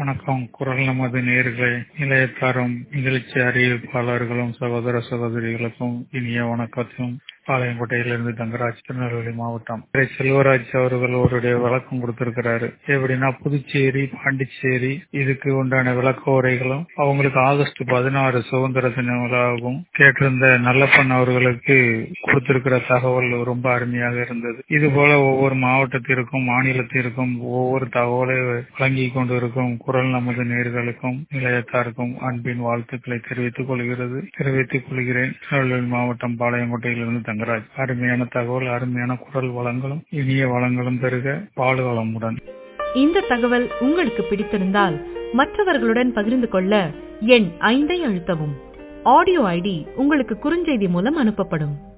வணக்கம் குரல் நமது நேர்களை நிலையத்தாரும் நிகழ்ச்சி அறிவிப்பாளர்களும் சகோதர சகோதரிகளுக்கும் இனிய வணக்கத்தையும் பாளையங்கோட்டையிலிருந்து தங்கராஜ் திருநெல்வேலி மாவட்டம் திரு செல்வராஜ் அவர்கள் அவருடைய விளக்கம் கொடுத்திருக்கிறாரு எப்படின்னா புதுச்சேரி பாண்டிச்சேரி இதுக்கு உண்டான விளக்க உரைகளும் அவங்களுக்கு ஆகஸ்ட் பதினாறு சுதந்திர தின விழாவும் கேட்டிருந்த நல்லப்பன் அவர்களுக்கு கொடுத்திருக்கிற தகவல் ரொம்ப அருமையாக இருந்தது இது போல ஒவ்வொரு மாவட்டத்திற்கும் மாநிலத்திற்கும் ஒவ்வொரு தகவலை வழங்கி கொண்டிருக்கும் குரல் நமது நேர்களுக்கும் நிலையத்தாருக்கும் அன்பின் வாழ்த்துக்களை தெரிவித்துக் கொள்கிறது தெரிவித்துக் கொள்கிறேன் திருநெல்வேலி மாவட்டம் பாளையங்கோட்டையிலிருந்து தங்கராஜ் அருமையான தகவல் அருமையான குரல் வளங்களும் இனிய வளங்களும் பெருக பால் வளமுடன் இந்த தகவல் உங்களுக்கு பிடித்திருந்தால் மற்றவர்களுடன் பகிர்ந்து கொள்ள எண் ஐந்தை அழுத்தவும் ஆடியோ ஐடி உங்களுக்கு குறுஞ்செய்தி மூலம் அனுப்பப்படும்